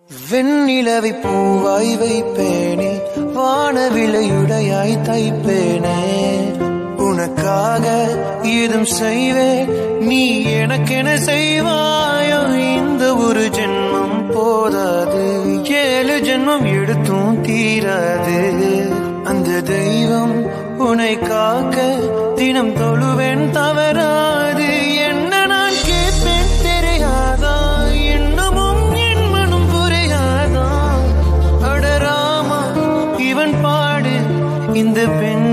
வெண்ணிலவை பூவாய் வைப்பேனே வானவிலையுடையாய் தைப்பேனே உனக்காக ஏதும் செய்வேன் நீ எனக்கென செய்வாயோ இந்த ஒரு ஜென்மம் போதாது ஏழு ஜென்மம் எடுத்தும் தீராது அந்த தெய்வம் உன்னை காக்க தினம் தொழுவேன் தவறாது என்ன நான் கேட்பேன் தெரியாதா இன்னமும் என் மனம் புரியாதா அடராமா இவன் பாடு இந்த பெண்